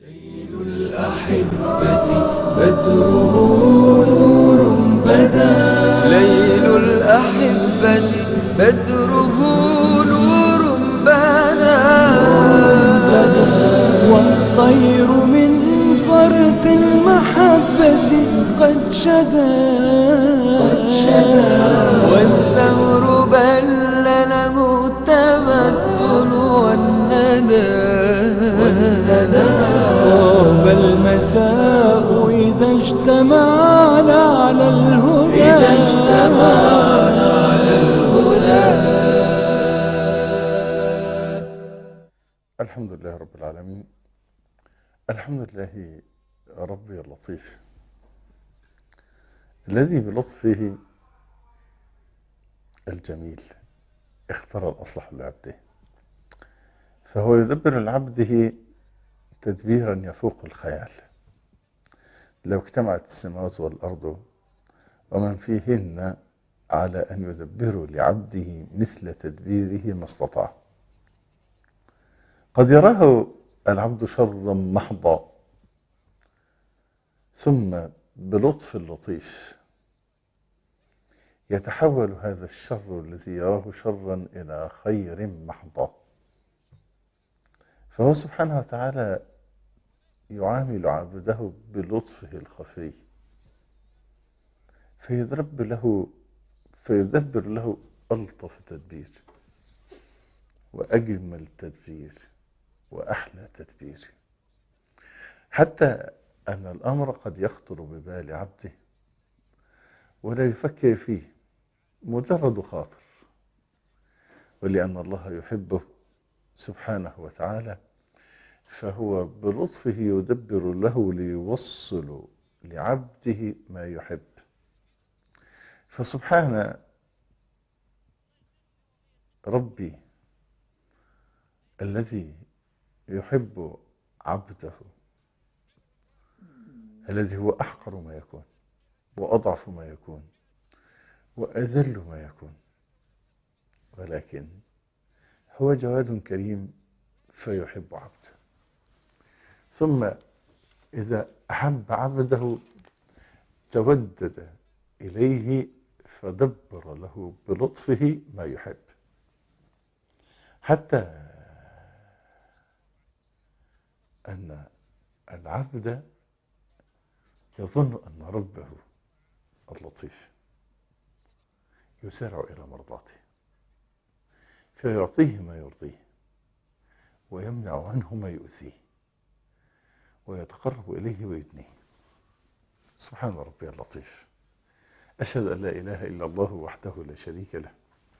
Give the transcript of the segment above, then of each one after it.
ليل الأحبة بدره نور بدا ليل الأحبة بدره نور بدا والطير من فرط المحبة قد شدا والثور بل له التمثل والندى طاب المساء إذا اجتمعنا على الهدى إذا اجتمعنا على الهدى الحمد لله رب العالمين الحمد لله ربي اللطيف الذي بلطفه الجميل اختار الأصلح لعبده فهو يدبر لعبده تدبيرا يفوق الخيال لو اجتمعت السماوات والأرض ومن فيهن على أن يدبروا لعبده مثل تدبيره ما استطاع قد يراه العبد شرا محضا ثم بلطف اللطيف يتحول هذا الشر الذي يراه شرا إلى خير محضا فهو سبحانه وتعالى يعامل عبده بلطفه الخفي فيدرب له فيدبر له ألطف تدبير وأجمل تدبير وأحلى تدبير حتى أن الأمر قد يخطر ببال عبده ولا يفكر فيه مجرد خاطر ولأن الله يحبه سبحانه وتعالى فهو بلطفه يدبر له ليوصل لعبده ما يحب فسبحان ربي الذي يحب عبده الذي هو أحقر ما يكون وأضعف ما يكون وأذل ما يكون ولكن هو جواد كريم فيحب عبده ثم إذا أحب عبده تودد إليه فدبر له بلطفه ما يحب حتى أن العبد يظن أن ربه اللطيف يسارع إلى مرضاته فيعطيه ما يرضيه ويمنع عنه ما يؤذيه ويتقرب إليه ويدنيه سبحان ربي اللطيف أشهد أن لا إله إلا الله وحده لا شريك له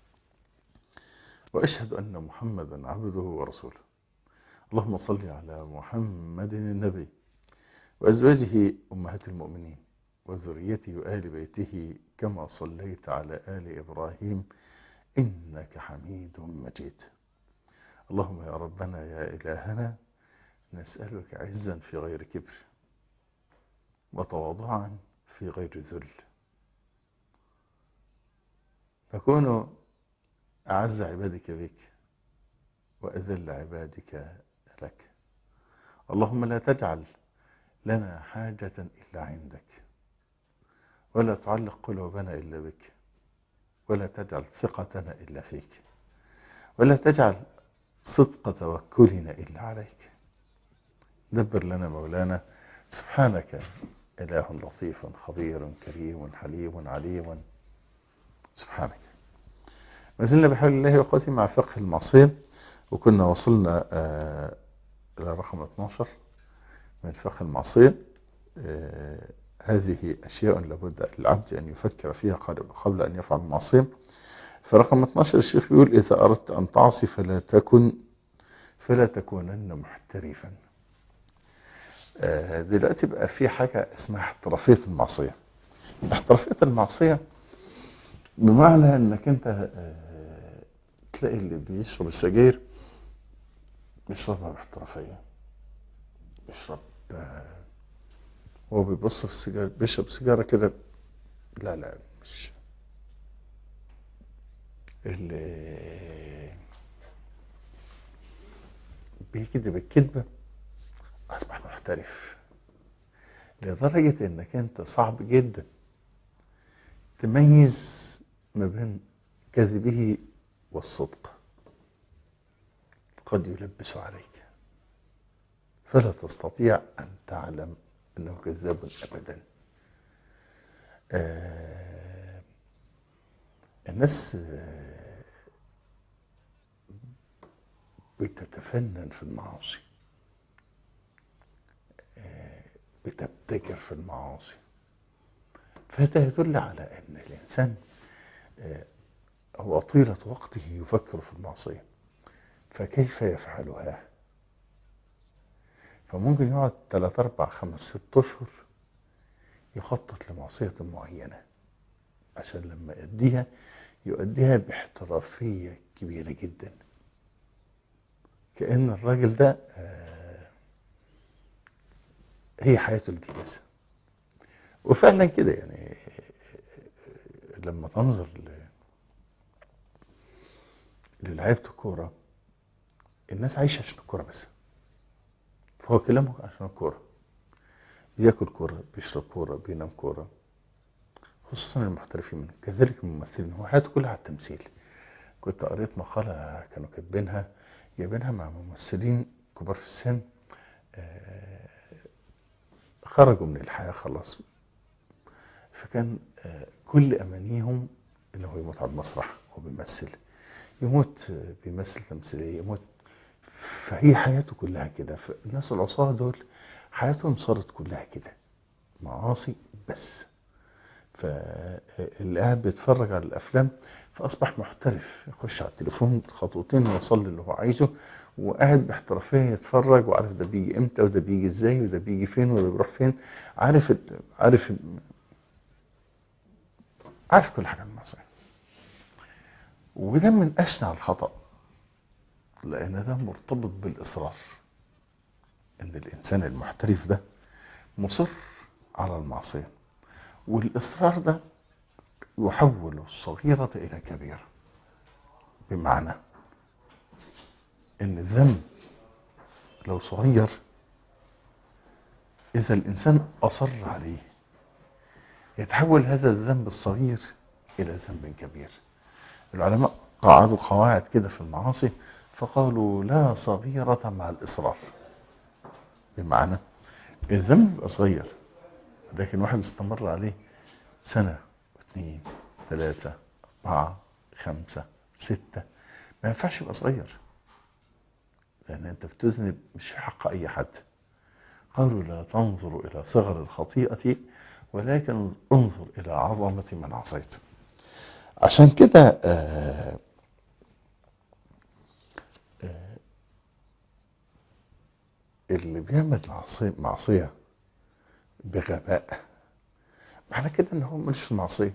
وأشهد أن محمدا عبده ورسوله اللهم صل على محمد النبي وأزواجه أمهات المؤمنين وذريته وآل بيته كما صليت على آل إبراهيم إنك حميد مجيد اللهم يا ربنا يا إلهنا نسألك عزا في غير كبر وتواضعا في غير ذل نكون أعز عبادك بك وأذل عبادك لك اللهم لا تجعل لنا حاجة إلا عندك ولا تعلق قلوبنا إلا بك ولا تجعل ثقتنا إلا فيك ولا تجعل صدق توكلنا إلا عليك دبر لنا مولانا سبحانك إله لطيف خبير كريم حليم عليم سبحانك ما زلنا بحول الله وقوته مع فقه المعصية وكنا وصلنا آه إلى رقم 12 من فقه المعصية آه هذه أشياء لابد للعبد أن يفكر فيها قبل أن يفعل المعصية فرقم 12 الشيخ يقول إذا أردت أن تعصي فلا تكن فلا تكونن محترفا آه دلوقتي بقى في حاجة اسمها احترافية المعصية احترافية المعصية بمعنى انك انت آه تلاقي اللي بيشرب السجاير بيشربها باحترافية بيشرب آه هو بيبص في السيجارة بيشرب سيجارة كده لا لا مش اللي بيكذب الكذبة أصبح محترف محترف لدرجة انك انت صعب جدا تميز ما بين كذبه والصدق قد يلبس عليك فلا تستطيع أن تعلم أنه كذاب أبدا آه الناس آه بتتفنن في المعاصي آه بتبتكر في المعاصي فهذا يدل على أن الإنسان هو طيلة وقته يفكر في المعصية فكيف يفعلها فممكن يقعد 3 4 5 6 اشهر يخطط لمعصية معينة عشان لما يؤديها يؤديها باحترافية كبيرة جدا كأن الراجل ده هي حياته الجلسة وفعلا كده يعني لما تنظر للعيبة الكورة الناس عايشة عشان الكورة بس فهو كلامه عشان الكورة بياكل كورة بيشرب كورة بينام كورة خصوصا المحترفين منه كذلك الممثلين هو حياته كلها على التمثيل كنت قريت مقالة كانوا كاتبينها جايبينها مع ممثلين كبار في السن خرجوا من الحياة خلاص فكان كل أمانيهم إنه يموت على المسرح وهو بيمثل يموت بيمثل تمثيلية يموت فهي حياته كلها كده فالناس العصاة دول حياتهم صارت كلها كده معاصي بس فاللي قاعد بيتفرج على الأفلام فأصبح محترف يخش على التليفون خطوتين ويوصل اللي هو عايزه وقاعد باحترافية يتفرج وعارف ده بيجي امتى وده بيجي ازاي وده بيجي فين وده بيروح فين عارف عارف عارف كل حاجة عن المعصية وده من أشنع الخطأ لأن ده مرتبط بالإصرار إن الإنسان المحترف ده مصر على المعصية والإصرار ده يحول الصغيرة إلى كبيرة بمعنى إن الذنب لو صغير إذا الإنسان أصر عليه يتحول هذا الذنب الصغير إلى ذنب كبير العلماء قعدوا قواعد كده في المعاصي فقالوا لا صغيرة مع الإصرار بمعنى الذنب يبقى صغير لكن واحد استمر عليه سنة اثنين ثلاثة أربعة خمسة ستة ما ينفعش يبقى صغير لأن أنت بتذنب مش في حق أي حد قالوا لا تنظر إلى صغر الخطيئة ولكن انظر إلى عظمة من عصيت عشان كده آه آه اللي بيعمل معصية, معصية بغباء معنى كده ان هو مش في المعصية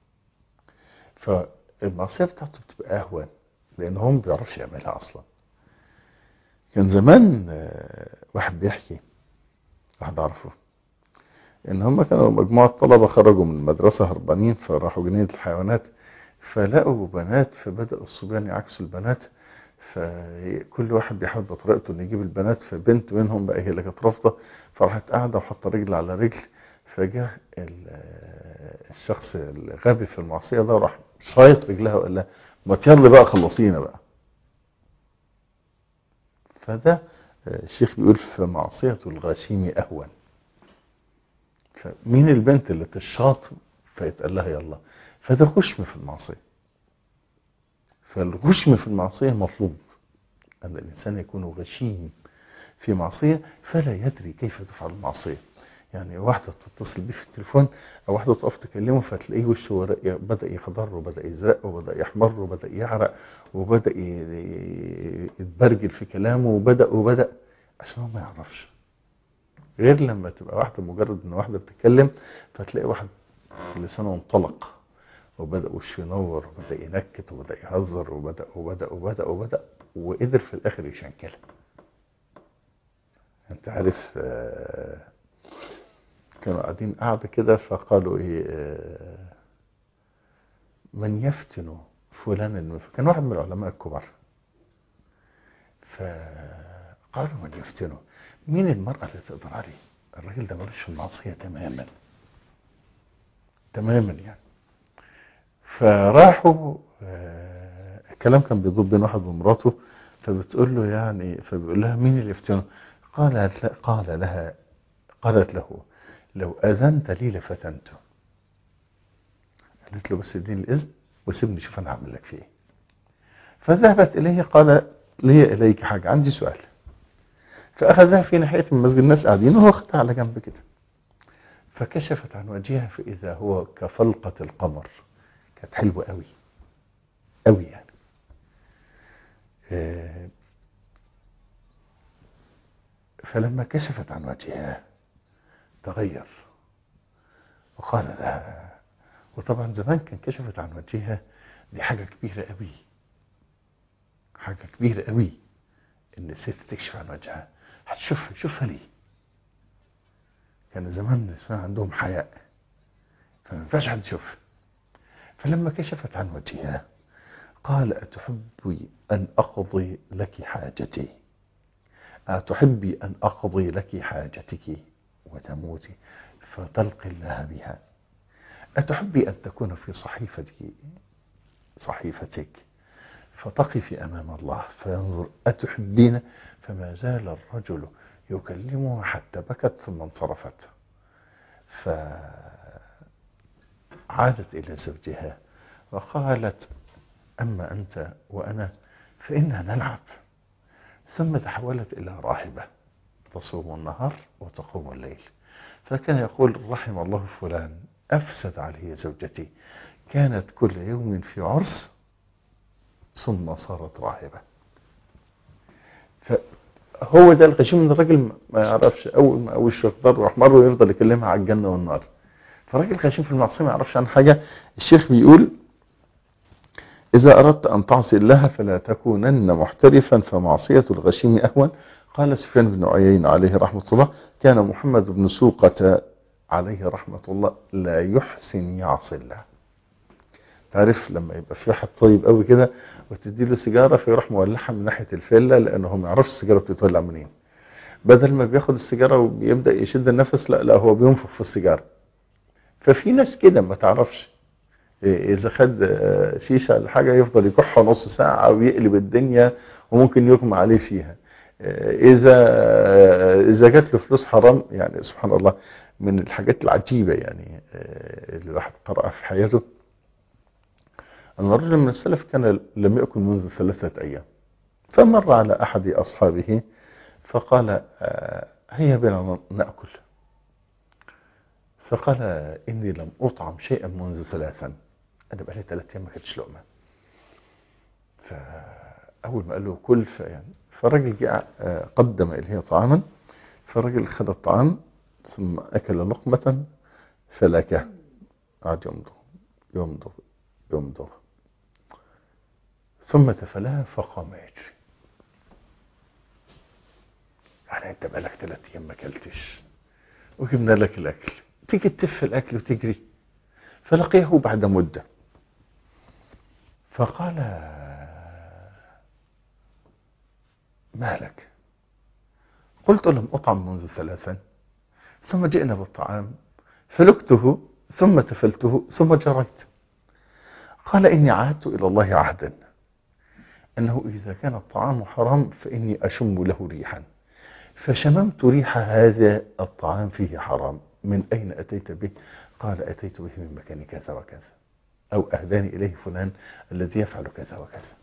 فالمعصية بتاعته بتبقى اهون لان هو ما بيعرفش يعملها اصلا كان زمان آه واحد بيحكي واحد اعرفه ان هم كانوا مجموعة طلبة خرجوا من المدرسة هربانين فراحوا جنينة الحيوانات فلقوا بنات فبدأوا الصبيان يعكسوا البنات فكل واحد بيحاول بطريقته انه يجيب البنات فبنت منهم بقى هي اللي كانت رافضه فراحت قاعده وحاطه رجل على رجل فجاء الشخص الغبي في المعصيه ده راح شايط رجلها وقال لها ما يلا بقى خلصينا بقى فده الشيخ بيقول في معصيه الغشيم اهون فمين البنت اللي تشاط فيتقال لها يلا فده غشم في المعصيه فالغشم في المعصية مطلوب أن الإنسان يكون غشيم في معصية فلا يدري كيف تفعل المعصية يعني واحدة تتصل بيه في التليفون أو واحدة تقف تكلمه فتلاقيه وشه بدأ يخضر وبدأ يزرق وبدأ يحمر وبدأ يعرق وبدأ يتبرجل في كلامه وبدأ وبدأ عشان هو ما يعرفش غير لما تبقى واحدة مجرد ان واحدة بتتكلم فتلاقي واحد لسانه انطلق وبدأ وشه ينور وبدأ ينكت وبدأ يهزر وبدأ وبدأ وبدأ وبدأ وقدر في الآخر يشنكلها انت عارف كانوا قاعدين قاعدة كده فقالوا ايه من يفتن فلان كان واحد من العلماء الكبار قالوا من يفتنه مين المرأة اللي تقدر عليه الراجل ده ملوش في المعصية تماما تماما يعني فراحوا آه، الكلام كان بيدور بين واحد ومراته فبتقول له يعني فبيقول لها مين اللي يفتنه قالت لا قال لها قالت له لو أذنت لي لفتنته قالت له بس اديني الإذن وسيبني شوف أنا هعمل لك فيه إيه فذهبت إليه قال لي إليك حاجة عندي سؤال فأخذها في ناحية من المسجد الناس قاعدين وهو أخذها على جنب كده فكشفت عن وجهها فإذا هو كفلقة القمر كانت حلوة قوي قوي يعني آه، فلما كشفت عن وجهها تغير وقال لها وطبعا زمان كان كشفت عن وجهها دي حاجة كبيرة قوي حاجة كبيرة قوي ان الست تكشف عن وجهها هتشوفها شوفها ليه كان زمان النساء عندهم حياء فما ينفعش حد يشوفها فلما كشفت عن وجهها قال أتحبي أن أقضي لك حاجتي أتحبي أن أقضي لك حاجتك وتموتي فتلقي الله بها أتحبي أن تكون في صحيفتك صحيفتك فتقفي أمام الله فينظر أتحبين فما زال الرجل يكلمها حتى بكت ثم انصرفت فعادت إلى زوجها وقالت أما أنت وأنا فإنا نلعب ثم تحولت إلى راهبة تصوم النهار وتقوم الليل فكان يقول رحم الله فلان أفسد عليه زوجتي كانت كل يوم في عرس ثم صارت راهبة فهو ده الغشيم من الراجل ما يعرفش أول ما أول الشيخ ضر أحمر ويفضل يكلمها على الجنة والنار فالراجل غشيم في المعصية ما يعرفش عن حاجة الشيخ بيقول إذا أردت أن تعصي الله فلا تكونن محترفا فمعصية الغشيم أهون قال سفيان بن عيين عليه رحمة الله كان محمد بن سوقة عليه رحمة الله لا يحسن يعصي الله تعرف لما يبقى في واحد طيب قوي كده وتدي له سيجاره فيروح مولعها من ناحيه الفيلا لانه هو ما يعرفش السيجاره بتتولع منين بدل ما بياخد السيجاره وبيبدا يشد النفس لا لا هو بينفخ في السيجاره ففي ناس كده ما تعرفش إيه اذا خد آه، شيشه ولا حاجه يفضل يكحها نص ساعه ويقلب الدنيا وممكن يغمى عليه فيها آه، اذا آه، اذا جات له فلوس حرام يعني سبحان الله من الحاجات العجيبه يعني آه، اللي الواحد قراها في حياته أن رجلا من السلف كان لم يأكل منذ ثلاثة أيام فمر على أحد أصحابه فقال آه، هيا بنا نأكل فقال إني لم أطعم شيئا منذ ثلاثا أنا بقالي ثلاثة أيام ما كنتش لقمة فأول ما قال له كل فيعني فالراجل جاء آه، قدم إليه طعاما فالراجل خد الطعام ثم أكل لقمة فلكه قعد يمضغ يمضغ يمضغ ثم تفلها فقام يجري يعني انت بقالك ثلاث ايام ما اكلتش وجبنا لك الاكل تيجي تف الاكل وتجري فلقيه بعد مده فقال ما لك قلت لم اطعم منذ ثلاثا ثم جئنا بالطعام فلكته ثم تفلته ثم جريت قال إني عهدت إلى الله عهدا أنه إذا كان الطعام حرام فإني أشم له ريحا فشممت ريح هذا الطعام فيه حرام من أين أتيت به قال أتيت به من مكان كذا وكذا أو أهداني إليه فلان الذي يفعل كذا وكذا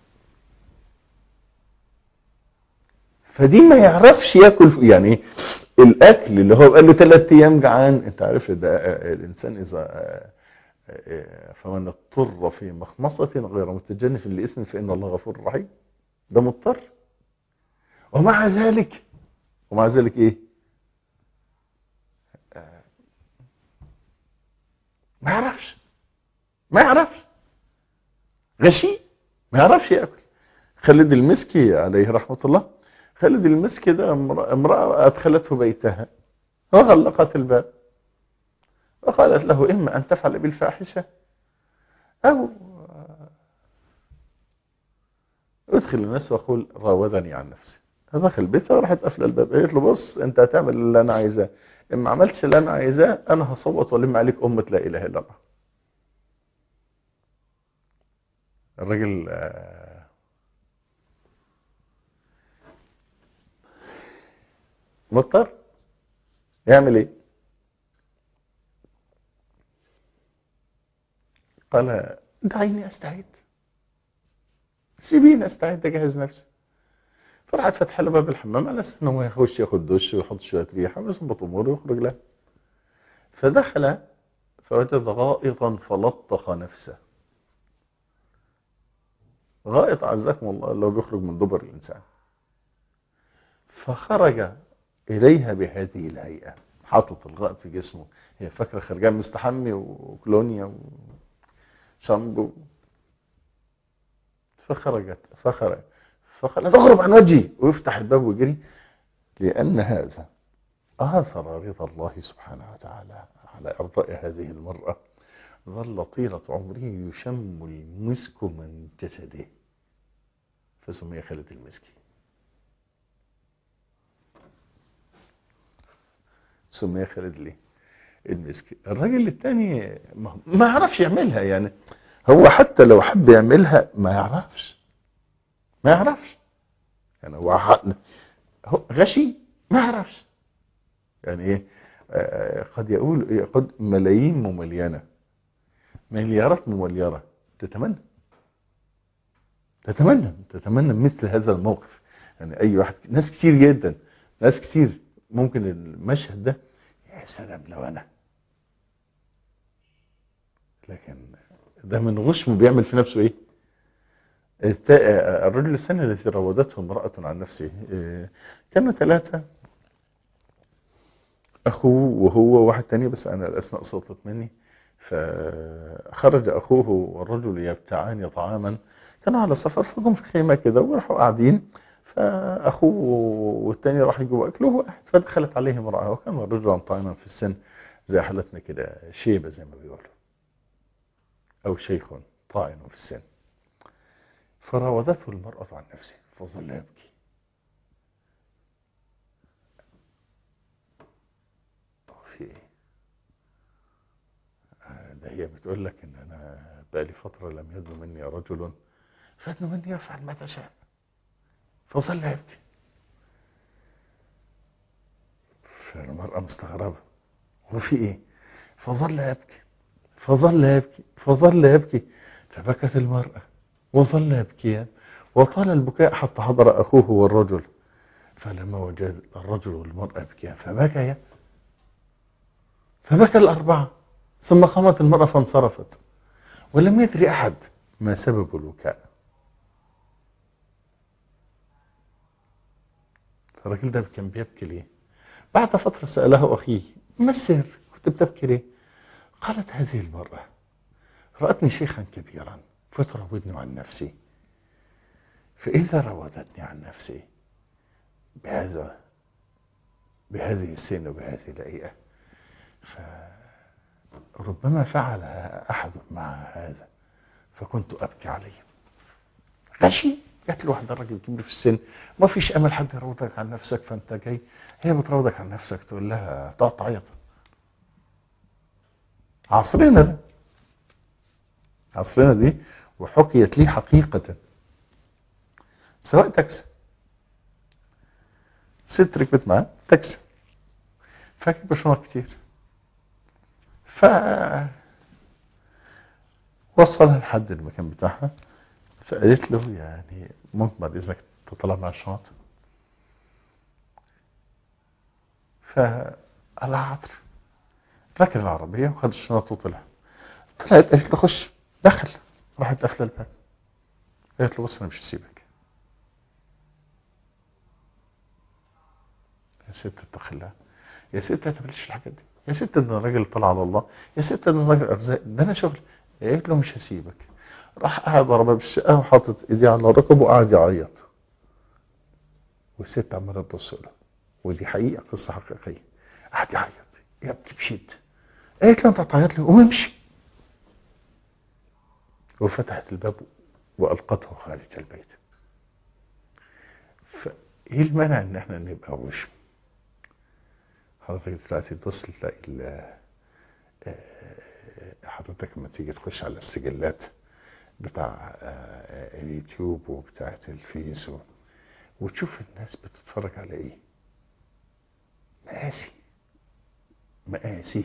فدي ما يعرفش ياكل يعني الاكل اللي هو بقى له ثلاث ايام جعان انت عارف ده الانسان اذا فمن اضطر في مخمصة غير متجنف لإثم فإن الله غفور رحيم ده مضطر ومع ذلك ومع ذلك ايه آه، ما يعرفش ما يعرفش غشي ما يعرفش ياكل خالد المسكي عليه رحمة الله خالد المسكي ده امرأة امرأة أدخلته بيتها وغلقت الباب وقالت له إما أن تفعل بالفاحشة أو أدخل الناس وأقول راودني عن نفسي دخل بيتها راحت قافله الباب قالت له بص انت هتعمل اللي انا عايزاه ان ما عملتش اللي انا عايزاه انا هصوت والم عليك امه لا اله الا الله الراجل آه، مضطر يعمل ايه قال دعيني استعيد سيبيني استعيد اجهز نفسي فراحت فاتحه له باب الحمام على اساس ان هو يخش ياخد دش ويحط شويه ريحه ويظبط اموره ويخرج لها فدخل فوجد غائطا فلطخ نفسه غائط عزكم الله اللي هو بيخرج من دبر الانسان فخرج اليها بهذه الهيئه حاطط الغائط في جسمه هي فاكره خرجان مستحمي وكلونيا وشامبو فخرجت فخرج فقال تغرب عن وجهي ويفتح الباب ويجري لأن هذا آثر رضا الله سبحانه وتعالى على إرضاء هذه المرأة ظل طيلة عمره يشم المسك من جسده فسمي خالد المسكي سمي خالد ليه المسكي الراجل الثاني ما ما يعرفش يعملها يعني هو حتى لو حب يعملها ما يعرفش ما يعرفش يعني هو ح- هو غشي ما يعرفش يعني ايه آه، قد يقول قد ملايين مملينة مليارات ممليرة تتمنى تتمنى تتمنى مثل هذا الموقف يعني اي واحد ناس كتير جدا ناس كتير ممكن المشهد ده يا سلام لو انا لكن ده من غشم بيعمل في نفسه ايه الت- الرجل الثاني الذي راودته امرأة عن نفسه إيه، كانوا ثلاثة أخوه وهو واحد تاني بس أنا الأسماء سقطت مني فخرج أخوه والرجل يبتعان طعاما كانوا على سفر فجم في خيمة كده وراحوا قاعدين فأخوه والتاني راح يجوا أكله واحد فدخلت عليه امرأة وكان الرجل طعاما في السن زي حالتنا كده شيبة زي ما بيقولوا أو شيخ طاعن في السن فراودته المرأة عن نفسه فظل يبكي هو في ايه آه، ده هي بتقول لك ان انا بقالي فترة لم يدنو مني رجل فادنو مني يفعل ما تشاء فظل يبكي فالمرأة مستغربة هو في ايه فظل يبكي فظل يبكي فظل يبكي فبكت المرأة وظل يبكيان وطال البكاء حتى حضر أخوه والرجل فلما وجد الرجل والمرأة يبكيان فبكيا فبكى الأربعة ثم قامت المرأة فانصرفت ولم يدري أحد ما سبب البكاء فالراجل ده كان بيبكي ليه بعد فترة سأله أخيه ما السر كنت بتبكي ليه قالت هذه المرأة رأتني شيخا كبيرا فتراودني عن نفسي فإذا راودتني عن نفسي بهذا بهذه السن وبهذه الهيئة فربما فعل أحد مع هذا فكنت أبكي عليه غشي جات له واحدة راجل كبير في السن ما فيش أمل حد يراودك عن نفسك فأنت جاي هي بتراودك عن نفسك تقول لها تقعد تعيط عصرنا ده عصرنا دي وحكيت لي حقيقة سواء تاكسي ست ركبت معاه تاكسي فاكر بشنط كتير ف وصلها لحد المكان بتاعها فقالت له يعني ممكن بعد اذنك تطلع مع الشنط فقال لها حاضر ركب العربية وخد الشنط وطلع طلعت قالت له خش دخل راحت قافله الباب قالت له بص انا مش هسيبك يا ست اتق الله يا ست ما تعمليش الحاجات دي يا ست ان الراجل طلع على الله يا ست ان الراجل ارزاق ده انا شغل قالت له مش هسيبك راح قاعد ورا باب الشقه وحاطط ايديه على ركبه وقعد يعيط والست عماله تبص له ودي حقيقه قصه حقيقيه قعد يعيط يبكي بشده قالت له انت هتعيط لي قوم امشي وفتحت الباب والقته خارج البيت ايه المانع ان احنا نبقى وش حضرتك دلوقتي تبص تلاقي ال- آه، حضرتك لما تيجي تخش على السجلات بتاع آه، اليوتيوب وبتاعت الفيس و- وتشوف الناس بتتفرج على ايه مآسي مآسي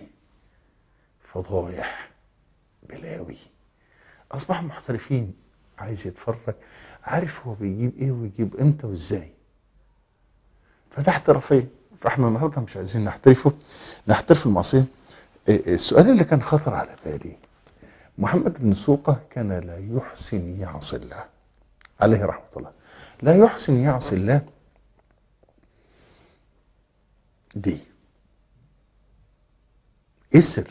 فضايح بلاوي اصبحوا محترفين عايز يتفرج عارف هو بيجيب ايه ويجيب امتى وازاي فده احترافيه فاحنا النهارده مش عايزين نحترفه نحترف المعصيه إيه، السؤال اللي كان خطر على بالي محمد بن سوقة كان لا يحسن يعصي الله عليه رحمة الله لا يحسن يعصي الله دي ايه السر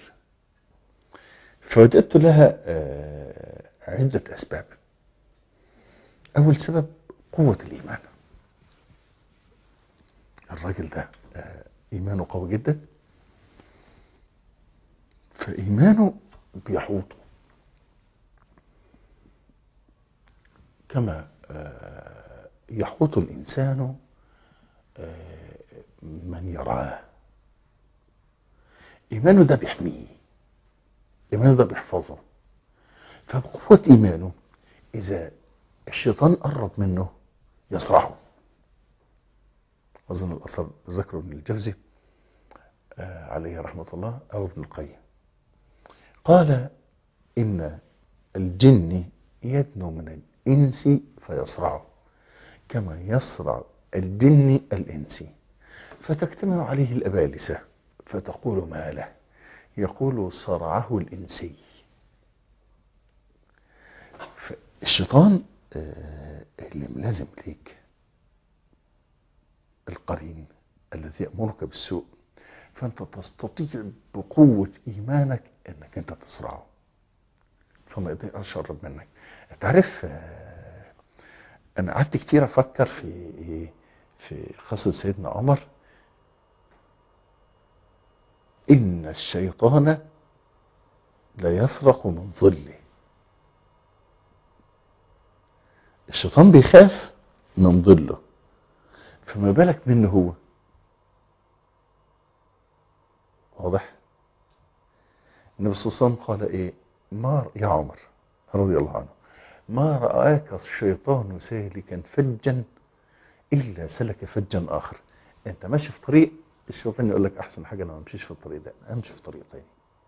فوجدت لها آه، عدة أسباب أول سبب قوة الإيمان الراجل ده آه، إيمانه قوي جدا فإيمانه بيحوطه كما آه، يحوط الإنسان آه، من يراه إيمانه ده بيحميه إيمانه ده بيحفظه فبقوة إيمانه إذا الشيطان قرب منه يصرعه أظن الأثر ذكره ابن الجوزي آه، عليه رحمة الله أو ابن القيم قال إن الجن يدنو من الإنس فيصرعه كما يصرع الجن الإنسي فتجتمع عليه الأبالسة فتقول ما له يقول صرعه الإنسي الشيطان آه، اللي ملازم ليك القرين الذي يأمرك بالسوء فأنت تستطيع بقوة إيمانك أنك أنت تصرعه فما يقدرش يقرب منك تعرف آه، أنا قعدت كتير أفكر في في قصة سيدنا عمر إن الشيطان لا يفرق من ظله الشيطان بيخاف من ظله فما بالك منه هو واضح النبي صلى الله عليه وسلم قال ايه ما يا عمر رضي الله عنه ما رآك الشيطان سالكا فجا إلا سلك فجا آخر أنت ماشي في طريق الشيطان يقول لك أحسن حاجة أنا ما امشيش في الطريق ده أنا أمشي في طريق تاني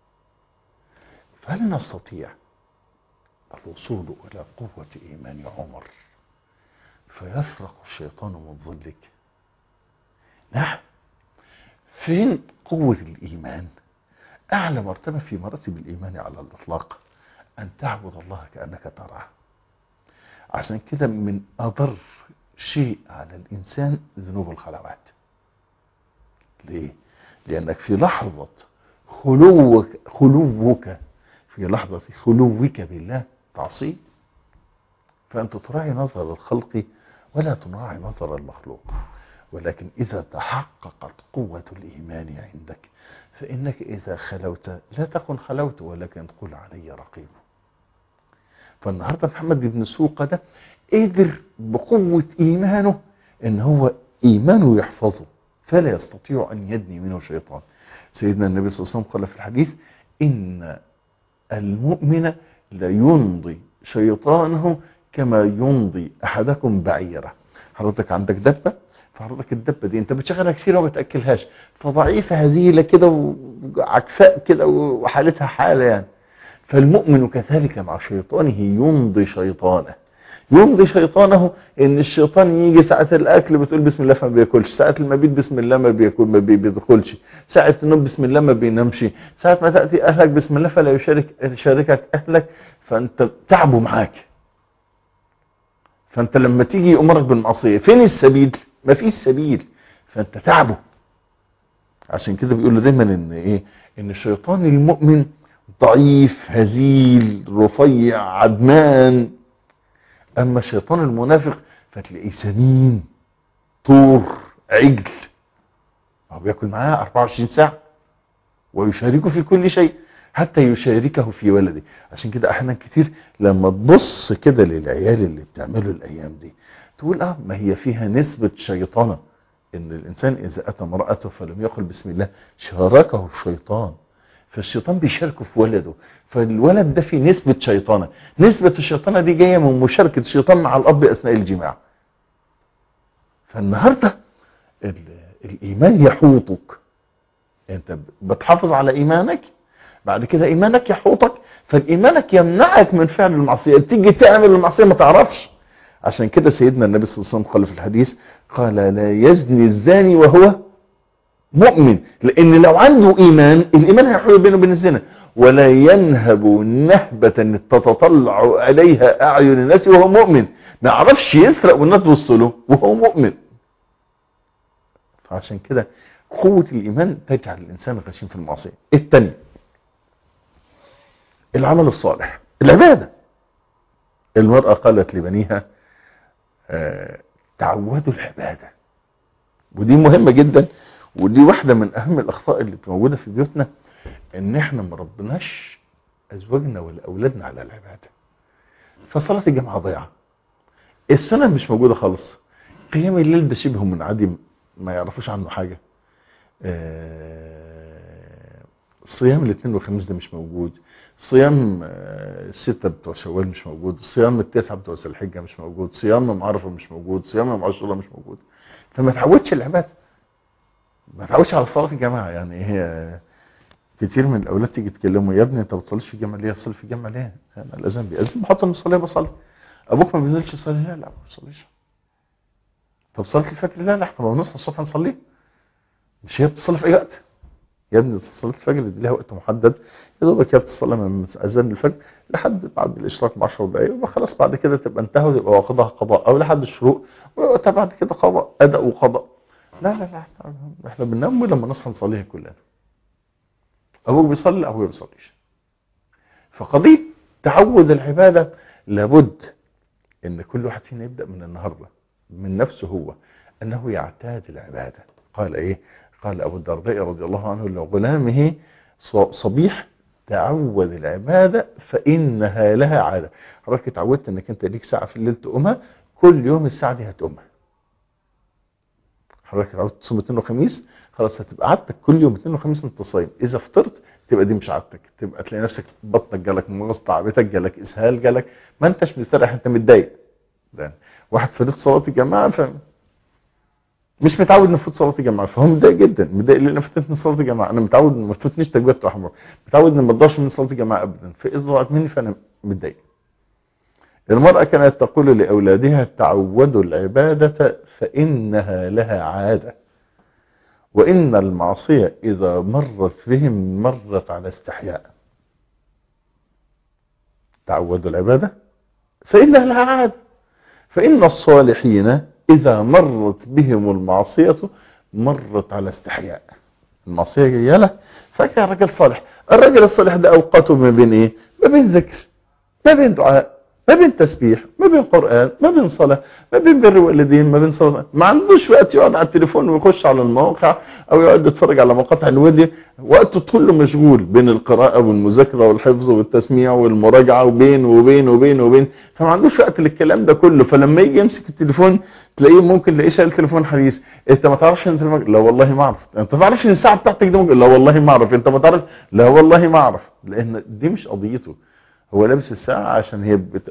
فهل نستطيع الوصول إلى قوة إيمان عمر فيفرق الشيطان من ظلك نعم فين قوة الإيمان أعلى مرتبة في مراتب الإيمان على الإطلاق أن تعبد الله كأنك تراه عشان كده من أضر شيء على الإنسان ذنوب الخلوات ليه؟ لأنك في لحظة خلوك خلوك في لحظة خلوك بالله تعصيه فأنت تراعي نظر الخلق ولا تراعي نظر المخلوق ولكن إذا تحققت قوة الإيمان عندك فإنك إذا خلوت لا تكن خلوت ولكن تقول علي رقيب فالنهاردة محمد بن سوقة ده قدر بقوة إيمانه إن هو إيمانه يحفظه فلا يستطيع أن يدني منه شيطان سيدنا النبي صلى الله عليه وسلم قال في الحديث إن المؤمن لا يمضي شيطانه كما يمضي أحدكم بعيره حضرتك عندك دبة فحضرتك الدبة دي انت بتشغلها كتير وما بتأكلهاش فضعيفة هزيلة كده وعكفاء كده وحالتها حالة يعني فالمؤمن كذلك مع شيطانه يمضي شيطانه يمضي شيطانه ان الشيطان يجي ساعة الاكل بتقول بسم الله فما بياكلش ساعة المبيت بسم الله ما بياكل ما بي- بيدخلش ساعة النوم بسم الله ما بينامش ساعة ما تأتي اهلك بسم الله فلا يشارك يشاركك اهلك فانت تعبوا معاك فانت لما تيجي يأمرك بالمعصية فين السبيل ما فيش سبيل فانت تعبه عشان كده بيقولوا دايما ان ايه ان الشيطان المؤمن ضعيف هزيل رفيع عدمان اما الشيطان المنافق فتلاقيه سمين طور عجل هو بياكل معاه 24 ساعة ويشاركه في كل شيء حتى يشاركه في ولده عشان كده احيانا كتير لما تبص كده للعيال اللي بتعمله الايام دي تقول اه ما هي فيها نسبة شيطانة ان الانسان اذا اتى امرأته فلم يقل بسم الله شاركه الشيطان فالشيطان بيشاركه في ولده فالولد ده فيه نسبة شيطانة نسبة الشيطانة دي جاية من مشاركة الشيطان مع الاب اثناء الجماع فالنهاردة الايمان يحوطك انت بتحافظ على ايمانك بعد كده ايمانك يحوطك فالايمانك يمنعك من فعل المعصية تيجي تعمل المعصية ما تعرفش عشان كده سيدنا النبي صلى الله عليه وسلم قال في الحديث قال لا يزني الزاني وهو مؤمن لان لو عنده ايمان الايمان هيحول بينه وبين الزنا ولا ينهب نهبة تتطلع عليها اعين الناس وهو مؤمن ما يعرفش يسرق والناس توصله وهو مؤمن فعشان كده قوة الايمان تجعل الانسان غشيم في المعصية الثاني العمل الصالح العبادة المرأة قالت لبنيها آه تعودوا العبادة ودي مهمة جدا ودي واحدة من اهم الاخطاء اللي موجودة في بيوتنا ان احنا ما ربناش ازواجنا ولا اولادنا على العبادة فصلاة الجماعة ضيعة السنة مش موجودة خالص قيام الليل ده شبه منعدم ما يعرفوش عنه حاجة آه صيام الاثنين والخميس ده مش موجود صيام الستة بتوع شوال مش موجود صيام التسعة بتوع ذي الحجة مش موجود صيام يوم عرفة مش موجود صيام يوم عاشوراء مش موجود فما تعودش العبادة ما تعودش على صلاة الجماعة يعني هي كتير من الاولاد تيجي تكلموا يا ابني انت ما بتصليش في الجامعة ليه اصلي في الجامعة ليه انا الاذان بيأذن بحط المصلية بصلي ابوك ما بينزلش يصلي لا لا ما بيصليش طب صلاة الفجر لا لا احنا ما بنصحى الصبح نصلي مش هي بتصلي في اي وقت يا ابني صلاة الفجر دي لها وقت محدد يا دوبك هي بتصلي من اذان الفجر لحد بعد الاشراق ب 10 دقائق وخلاص بعد كده تبقى انتهى وتبقى واخدها قضاء او لحد الشروق ووقتها بعد كده قضاء اداء وقضاء لا لا لا احنا, احنا بننام ولما نصحى نصليها كلنا ابوك بيصلي ابويا ما بيصليش فقضيه تعود العباده لابد ان كل واحد فينا يبدا من النهارده من نفسه هو انه يعتاد العباده قال ايه قال ابو الدرداء رضي الله عنه لغلامه صبيح تعود العبادة فإنها لها عادة حضرتك اتعودت انك انت ليك ساعة في الليل تقومها كل يوم الساعة دي هتقومها حضرتك اتعودت تصوم اثنين وخميس خلاص هتبقى عادتك كل يوم اثنين وخميس انت صايم اذا فطرت تبقى دي مش عادتك تبقى تلاقي نفسك بطنك جالك مغص تعبتك جالك اسهال جالك ما انتش مستريح انت متضايق واحد فريق صلاه الجماعه ف مش متعود نفوت صلاه الجماعه فهو متضايق جدا متضايق لان فاتتني صلاه الجماعه انا متعود ما تفوتنيش تكبيره الاحمر متعود ان ما اقدرش من صلاه الجماعه ابدا فاذا ضاعت مني فانا متضايق المرأة كانت تقول لأولادها تعودوا العبادة فإنها لها عادة وإن المعصية إذا مرت بهم مرت على استحياء تعودوا العبادة فإنها لها عادة فإن الصالحين إذا مرت بهم المعصية مرت على استحياء المعصية جاية له فكان رجل صالح الرجل الصالح ده أوقاته ما بين إيه ما بين ذكر ما بين دعاء ما بين تسبيح ما بين قرآن ما بين صلاة ما بين بر والدين ما بين صلاة ما عندوش وقت يقعد على التليفون ويخش على المواقع او يقعد يتفرج على مقاطع الفيديو وقته كله مشغول بين القراءة والمذاكرة والحفظ والتسميع والمراجعة وبين وبين وبين وبين فما عندوش وقت للكلام ده كله فلما يجي يمسك التليفون تلاقيه ممكن تلاقيه شايل تليفون حديث انت ما تعرفش ان تليفونك لا والله ما اعرف انت ما تعرفش ان الساعه بتاعتك دي ممكن لا والله ما اعرف انت ما تعرف لا والله ما اعرف لان دي مش قضيته هو لابس الساعه عشان هي بت...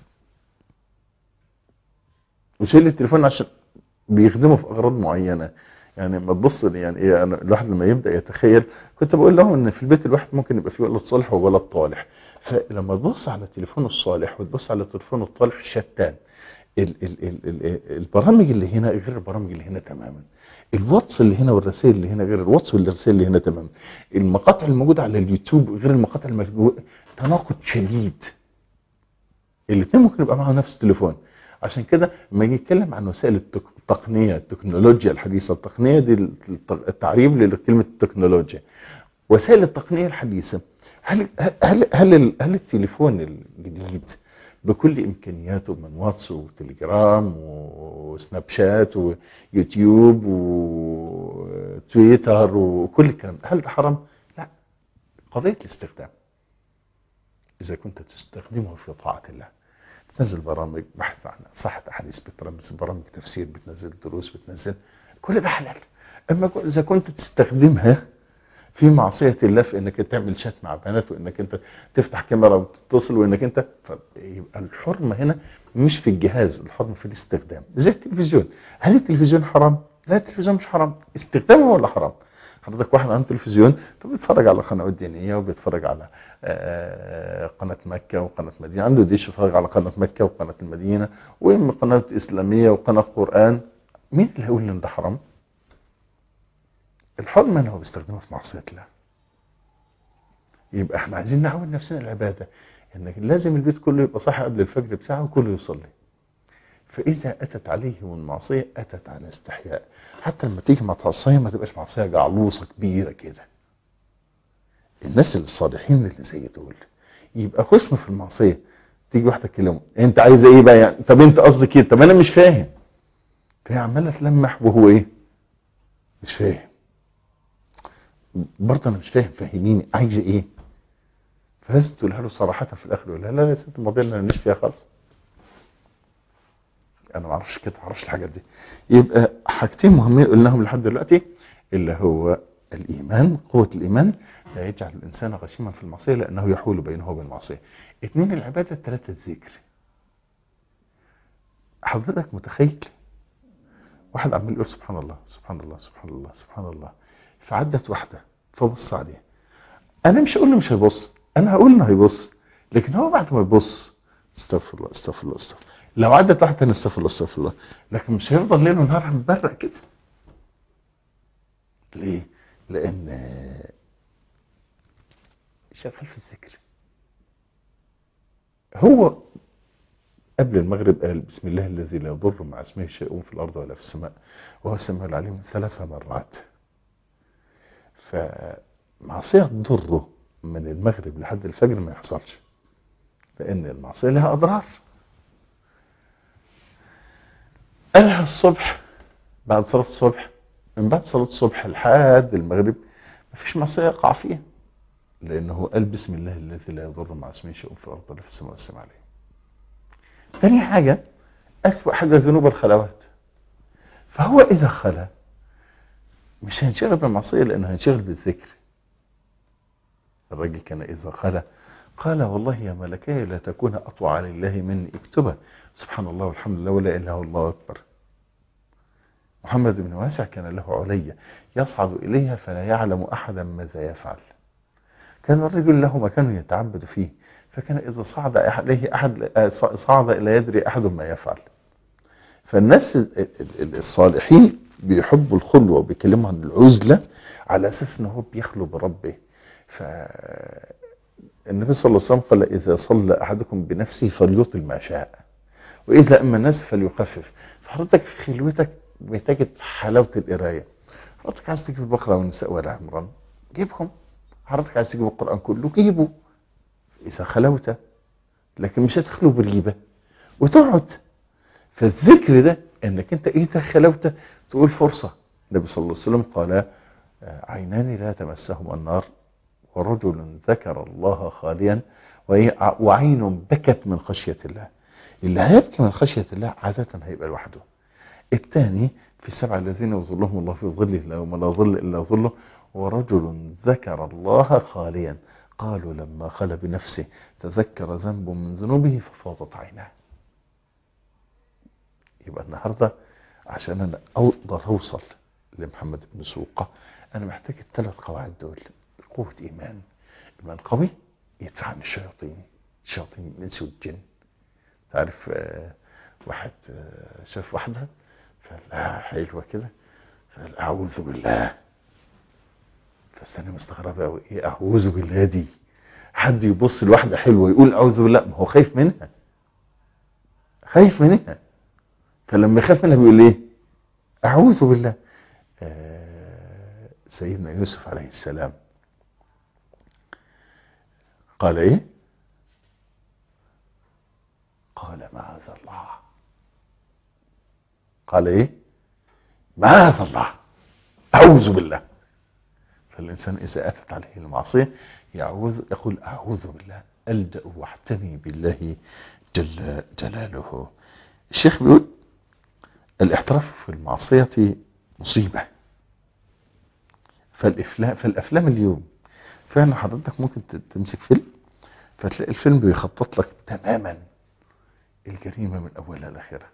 وشيل التليفون عشان بيخدمه في اغراض معينه يعني ما تبص يعني ايه انا الواحد لما يبدا يتخيل كنت بقول لهم ان في البيت الواحد ممكن يبقى فيه ولد صالح وولد طالح فلما تبص على التليفون الصالح وتبص على التليفون الطالح شتان ال ال ال ال البرامج اللي هنا غير البرامج اللي هنا تماما الواتس اللي هنا والرسائل اللي هنا غير الواتس والرسائل اللي هنا تماما المقاطع الموجوده على اليوتيوب غير المقاطع الموجوده تناقض شديد الاثنين ممكن يبقى معاهم نفس التليفون عشان كده لما يجي يتكلم عن وسائل التقنيه التكنولوجيا الحديثه التقنيه دي التعريب لكلمه التكنولوجيا وسائل التقنيه الحديثه هل هل هل, هل التليفون الجديد بكل امكانياته من واتس وتليجرام وسناب شات ويوتيوب وتويتر وكل الكلام هل ده حرام؟ لا قضيه الاستخدام اذا كنت تستخدمه في طاعه الله بتنزل برامج بحث عن صحة أحاديث بتنزل برامج تفسير بتنزل دروس بتنزل كل ده حلال أما إذا كنت تستخدمها في معصية الله في انك تعمل شات مع بنات وانك انت تفتح كاميرا وتتصل وانك انت يبقى الحرمة هنا مش في الجهاز الحرمة في الاستخدام زي التلفزيون هل التلفزيون حرام؟ لا التلفزيون مش حرام استخدامه ولا حرام؟ حضرتك واحد عنده تلفزيون فبيتفرج على قنوات دينية وبيتفرج على قناة مكة وقناة مدينة عنده ديش يتفرج على قناة مكة وقناة المدينة وقناة إسلامية وقناة قرآن مين اللي هيقول ان ده حرام؟ الحرمة ان هو بيستخدمها في معصية الله يبقى احنا عايزين نعود نفسنا العبادة انك لازم البيت كله يبقى صاحي قبل الفجر بساعة وكله يصلي فإذا أتت عليهم المعصية أتت على استحياء حتى لما تيجي مع معصية ما تبقاش معصية جعلوصة كبيرة كده الناس الصالحين اللي زي دول يبقى خشم في المعصية تيجي واحدة كلمة انت عايزة ايه بقى يعني طب انت قصدك ايه طب انا مش فاهم فهي عمالة تلمح وهو ايه مش فاهم برضه انا مش فاهم فهميني عايزه ايه فلازم تقولها له صراحه في الاخر يقول لها لا لا يا ست المواضيع اللي انا مش فيها خالص انا ما اعرفش كده ما اعرفش الحاجات دي يبقى حاجتين مهمين قلناهم لحد دلوقتي اللي هو الايمان قوه الايمان لا يجعل الانسان غشيما في المعصيه لانه يحول بينه وبين المعصيه اثنين العباده ثلاثه الذكر حضرتك متخيل واحد عمال يقول سبحان الله سبحان الله سبحان الله سبحان الله فعدت واحدة فبص عليها انا مش هقول له مش هيبص انا هقول انه هيبص لكن هو بعد ما يبص استغفر الله استغفر الله استغفر لو عدت واحدة تاني استغفر الله استغفر الله لكن مش هيفضل ليل ونهار مبرق كده ليه لان شغال في الذكر هو قبل المغرب قال بسم الله الذي لا يضر مع اسمه شيء في الارض ولا في السماء وهو السميع العليم ثلاث مرات فمعصية تضره من المغرب لحد الفجر ما يحصلش لأن المعصية لها أضرار قالها الصبح بعد صلاة الصبح من بعد صلاة الصبح لحد المغرب مفيش معصية يقع فيها لأنه قال بسم الله الذي لا يضر مع اسمه شيء في الأرض ولا في السماء والسماء عليه تاني حاجة أسوأ حاجة ذنوب الخلوات فهو إذا خلى مش هينشغل بالمعصية لأنه هينشغل بالذكر الراجل كان إذا خلى قال والله يا ملكي لا تكون أطوع على الله مني اكتبها سبحان الله والحمد لله ولا إله إلا الله أكبر محمد بن واسع كان له علية يصعد إليها فلا يعلم أحدا ماذا يفعل كان الرجل له مكان يتعبد فيه فكان إذا صعد إليه أحد صعد إلى يدري أحد ما يفعل فالناس الصالحين بيحبوا الخلوة وبيكلموا عن العزلة على أساس أنه بيخلو بربه فالنبي صلى الله عليه وسلم قال إذا صلى أحدكم بنفسه فليطل ما شاء وإذا أما الناس فليخفف فحضرتك في خلوتك بتجد حلاوة القراية حضرتك عايز تجيب البقرة والنساء ولا عمران جيبهم حضرتك عايز تجيب القرآن كله جيبه إذا خلوت لكن مش هتخلو بريبة وتقعد فالذكر ده انك انت اذا خلوت تقول فرصة النبي صلى الله عليه وسلم قال عينان لا تمسهما النار ورجل ذكر الله خاليا وعين بكت من خشية الله اللي هيبكي من خشية الله عادة هيبقى لوحده الثاني في السبع الذين يظلهم الله في ظله لا يوم لا ظل إلا ظله ورجل ذكر الله خاليا قالوا لما خل بنفسه تذكر ذنب من ذنوبه ففاضت عيناه يبقى النهاردة عشان انا اقدر اوصل لمحمد بن سوقة انا محتاج الثلاث قواعد دول قوة ايمان ايمان قوي يدفع عن الشياطين الشياطين الانس والجن تعرف آه واحد آه شاف واحدة فقال لها حلوة كده فقال اعوذ بالله فالثانية مستغربة قوي ايه اعوذ بالله دي حد يبص لواحدة حلوة يقول اعوذ بالله ما هو خايف منها خايف منها فلما يخاف منها بيقول ايه اعوذ بالله آه سيدنا يوسف عليه السلام قال ايه قال معاذ الله قال ايه معاذ الله اعوذ بالله فالانسان اذا اتت عليه المعصيه يعوذ يقول اعوذ بالله الجا واحتمي بالله جل جلاله الشيخ بيقول الاحتراف في المعصية مصيبة فالافلام فالافلام اليوم فعلا حضرتك ممكن تمسك فيلم فتلاقي الفيلم بيخطط لك تماما الجريمة من اولها لاخرها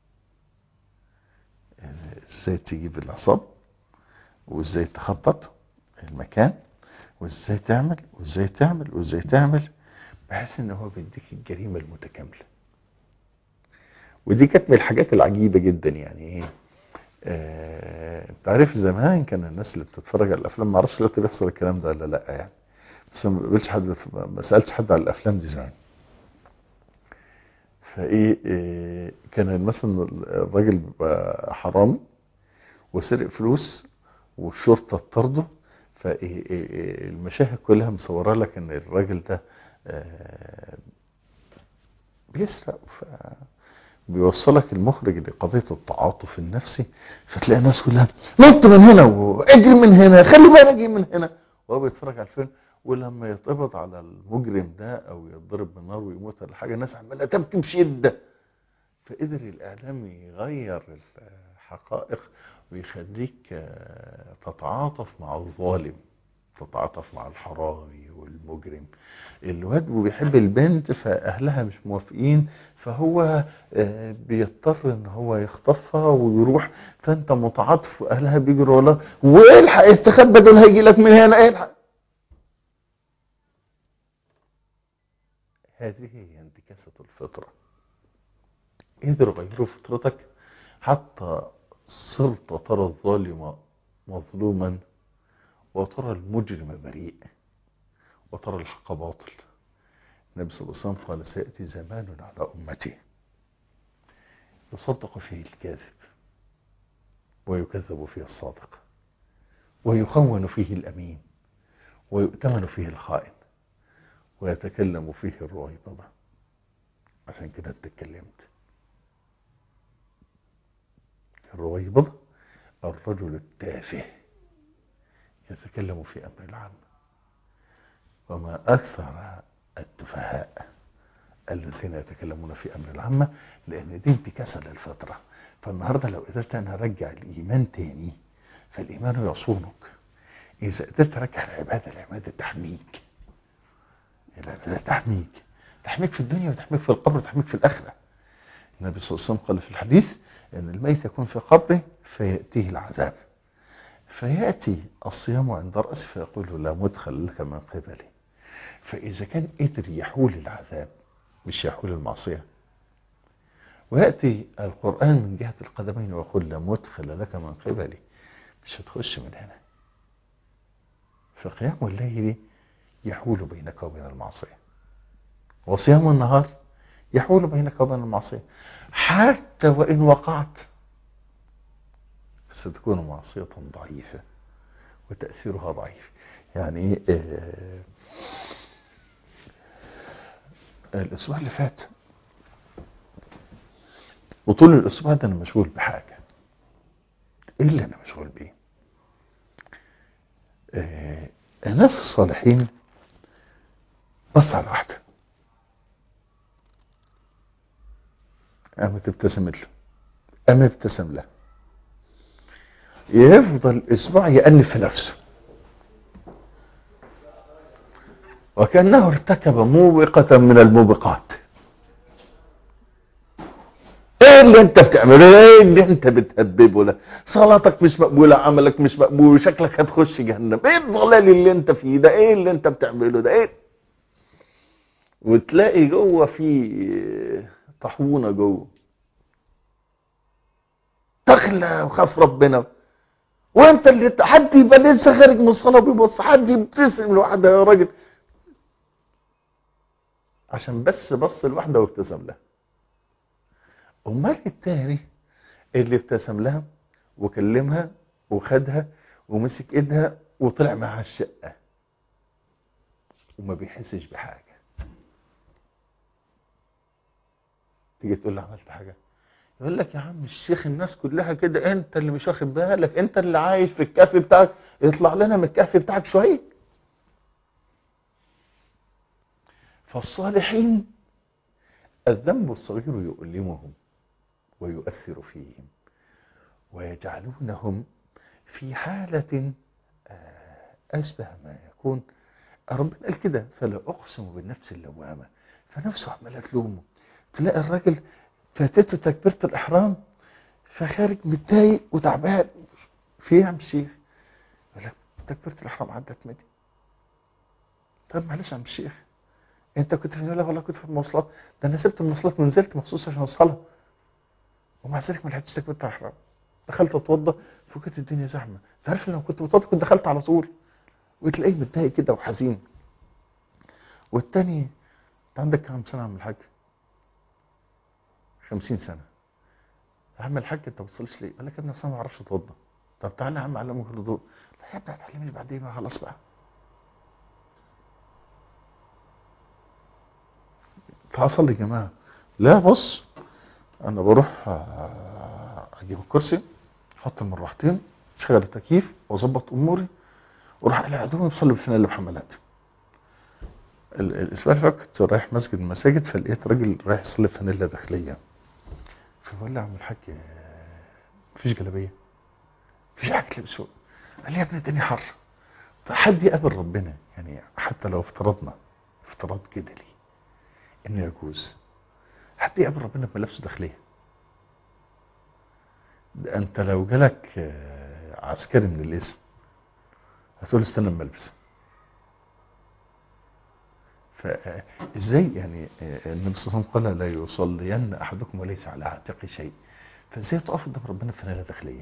ازاي تجيب العصاب وازاي تخطط المكان وازاي تعمل وازاي تعمل وازاي تعمل بحيث ان هو بيديك الجريمة المتكاملة ودي كانت من الحاجات العجيبة جدا يعني ايه آه، انت عارف زمان كان الناس اللي بتتفرج على الافلام ما اعرفش دلوقتي بيحصل الكلام ده ولا لا يعني بس ما بقولش حد ما سالتش حد على الافلام دي زمان فايه إيه كان مثلا الراجل بيبقى حرامي وسرق فلوس والشرطه تطرده فايه إيه المشاهد كلها مصوره لك ان الراجل ده آه، بيسرق ف بيوصلك المخرج لقضية التعاطف النفسي فتلاقي الناس كلها نط من هنا واجري من هنا خلي بالك اجي من هنا وهو بيتفرج على الفيلم ولما يتقبض على المجرم ده او يتضرب بالنار ويموت ولا حاجه الناس عماله تبكي بشده فقدر الاعلام يغير الحقائق ويخليك تتعاطف مع الظالم تتعاطف مع الحرامي والمجرم الواد بيحب البنت فاهلها مش موافقين فهو بيضطر ان هو يخطفها ويروح فانت متعاطف واهلها بيجروا وراه والحق استخبى دول هيجي لك من هنا الحق هذه هي انتكاسة الفطرة قدروا يغيروا فطرتك حتى صرت ترى الظالم مظلوما وترى المجرم بريء وترى الحق باطل النبي صلى الله عليه وسلم قال سيأتي زمان على أمتي يصدق فيه الكاذب ويكذب فيه الصادق ويخون فيه الأمين ويؤتمن فيه الخائن ويتكلم فيه الرويبضة عشان كده انت اتكلمت الرويبضة الرجل التافه يتكلم في أمر العام وما أكثر التفهاء الذين يتكلمون في أمر العامة لأن دي انتكاسة للفطرة فالنهاردة لو قدرت أنا أرجع الإيمان تاني فالإيمان يصونك إذا قدرت أرجع العبادة العبادة تحميك العبادة تحميك تحميك في الدنيا وتحميك في القبر وتحميك في الآخرة النبي صلى الله عليه وسلم قال في الحديث أن الميت يكون في قبره فيأتيه العذاب فيأتي الصيام عند رأسه فيقول لا مدخل لك من قبلي فإذا كان قدر يحول العذاب مش يحول المعصية ويأتي القرآن من جهة القدمين ويقول لا مدخل لك من قبلي مش هتخش من هنا فقيام الليل يحول بينك وبين المعصية وصيام النهار يحول بينك وبين المعصية حتى وإن وقعت ستكون معصية ضعيفة وتأثيرها ضعيف يعني آه الأسبوع اللي فات وطول الأسبوع ده أنا مشغول بحاجة إيه اللي أنا مشغول بيه آه الناس الصالحين بص على واحدة قامت ابتسمت له قام ابتسم له يفضل اسبوع يألف في نفسه وكأنه ارتكب موبقة من الموبقات ايه اللي انت بتعمله ايه اللي انت بتهببه ده صلاتك مش مقبولة عملك مش مقبول شكلك هتخش جهنم ايه الضلال اللي انت فيه ده ايه اللي انت بتعمله ده ايه وتلاقي جوه في طحونة جوه تخلى وخاف ربنا وانت اللي حد يبقى لسه خارج من الصلاه بيبص حد يبتسم لواحده يا راجل عشان بس بص لواحده وابتسم لها امال التاني اللي ابتسم لها وكلمها وخدها ومسك ايدها وطلع معاها الشقه وما بيحسش بحاجه تيجي تقول له عملت حاجه يقول لك يا عم الشيخ الناس كلها كده انت اللي مش واخد بالك انت اللي عايش في الكهف بتاعك اطلع لنا من الكهف بتاعك شويه فالصالحين الذنب الصغير يؤلمهم ويؤثر فيهم ويجعلونهم في حالة أشبه ما يكون ربنا قال كده فلا أقسم بالنفس اللوامة فنفسه عمالة تلومه تلاقي الراجل فاتته تكبيرة الإحرام فخارج متضايق وتعبان في ايه يا عم الشيخ؟ يقول لك تكبيرة الإحرام عدت مدي طب معلش يا عم الشيخ انت كنت فين؟ يقول لك والله كنت في المواصلات ده انا سبت المواصلات ونزلت مخصوص عشان الصلاة ومع ذلك ما لحقتش تكبيرة الإحرام دخلت اتوضى فكانت الدنيا زحمه انت عارف لو كنت بتوضى كنت دخلت على طول وتلاقيه متضايق كده وحزين والتاني انت عندك كام سنه يا عم الحاج 50 سنه يا عم الحاج انت ما بتصليش ليه قال لك يا ابني اصل انا ما اعرفش اتوضى طب تعالى يا عم اعلمك الوضوء لا يا ابني هتعلمني بعدين بقى خلاص بقى تعال اصلي يا جماعه لا بص انا بروح اجيب الكرسي احط المروحتين اشغل التكييف واظبط اموري واروح الى عدوي بصلي بالفنان بحملات الاسبوع اللي فات كنت رايح مسجد من المساجد فلقيت راجل رايح يصلي فانيلا داخليه فبقول له يا عم الحاج مفيش جلابيه مفيش حاجه تلبسه قال لي يا ابني الدنيا حر حد يقابل ربنا يعني حتى لو افترضنا افتراض كده ليه انه يجوز حد يقابل ربنا بملابسه داخليه ده انت لو جالك عسكري من الاسم هتقول استنى اما البس فازاي يعني النبي صلى الله عليه وسلم قال لا يصلين احدكم وليس على عاتقه شيء فازاي تقف قدام ربنا في فنانه داخليه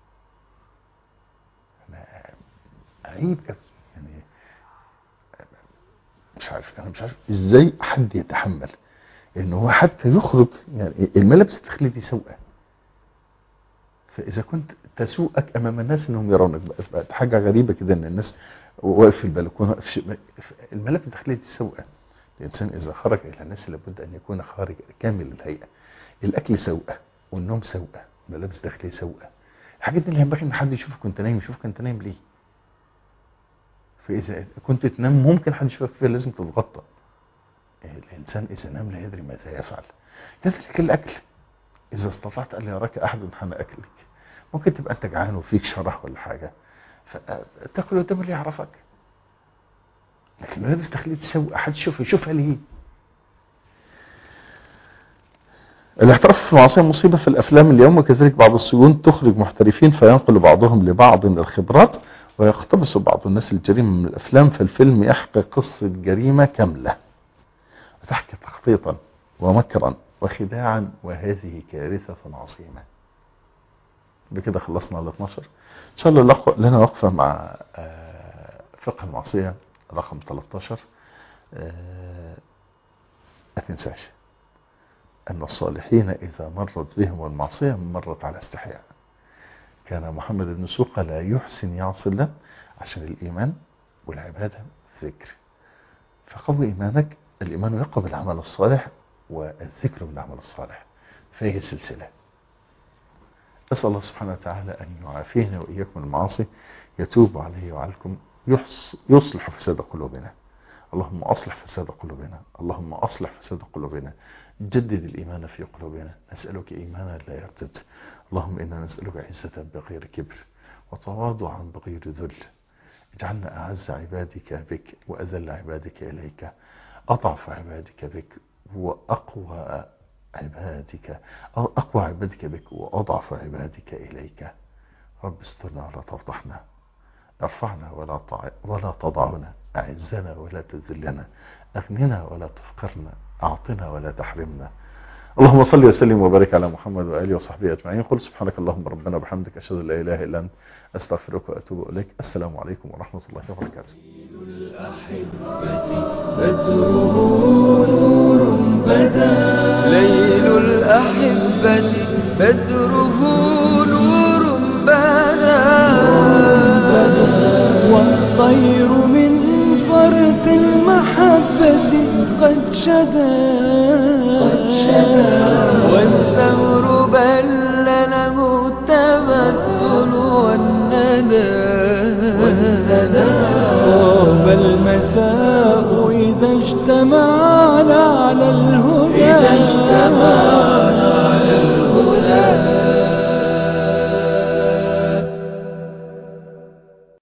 عيب قوي يعني مش عارف انا مش عارف ازاي حد يتحمل ان هو حتى يخرج يعني الملابس الداخليه دي سوءه فاذا كنت تسوءك امام الناس انهم يرونك بقت حاجه غريبه كده ان الناس واقف في البلكونه الملابس الداخليه دي سوءه الانسان اذا خرج الى الناس لابد ان يكون خارج كامل الهيئه الاكل سوءه والنوم سوءه الملابس الداخليه سوءه الحاجات دي اللي ينبغي ان حد يشوفك وانت نايم يشوفك انت نايم ليه فاذا كنت تنام ممكن حد يشوفك فيها لازم تتغطى الانسان اذا نام لا يدري ماذا يفعل كذلك الاكل اذا استطعت ان يراك احد حان اكلك ممكن تبقى انت جعان وفيك شرح ولا حاجه فتاكل قدام اللي يعرفك لكن الملابس تخليه تسوي احد يشوفها يشوفها ليه الاحتراف في المعصيه مصيبه في الافلام اليوم وكذلك بعض السجون تخرج محترفين فينقل بعضهم لبعض الخبرات ويقتبس بعض الناس الجريمه من الافلام فالفيلم يحكي قصه جريمه كامله وتحكي تخطيطا ومكرا وخداعا وهذه كارثه عظيمه بكده خلصنا ال 12 ان شاء الله لنا وقفه مع فقه المعصيه رقم 13 ما تنساش ان الصالحين اذا مرت بهم المعصيه مرت على استحياء كان محمد بن سوقة لا يحسن يعصي الله عشان الايمان والعباده والذكر فقوي ايمانك الايمان يقوى بالعمل الصالح والذكر بالعمل الصالح فهي سلسله أسأل الله سبحانه وتعالى أن يعافينا وإياكم المعاصي يتوب عليه وعليكم يصلح فساد قلوبنا اللهم أصلح فساد قلوبنا اللهم أصلح فساد قلوبنا جدد الإيمان في قلوبنا نسألك إيمانا لا يرتد اللهم إنا نسألك عزة بغير كبر وتواضعا بغير ذل اجعلنا أعز عبادك بك وأذل عبادك إليك أضعف عبادك بك وأقوى عبادك أقوى عبادك بك وأضعف عبادك إليك رب استرنا ولا تفضحنا ارفعنا ولا ولا تضعنا أعزنا ولا تذلنا أغننا ولا تفقرنا أعطنا ولا تحرمنا اللهم صل وسلم وبارك على محمد وآله وصحبه أجمعين قل سبحانك اللهم ربنا وبحمدك أشهد أن لا إله إلا أنت أستغفرك وأتوب إليك السلام عليكم ورحمة الله وبركاته ليل الأحبة بدره نور بدا والطير من فرط المحبة قد شدا والثور بل له التبتل والندى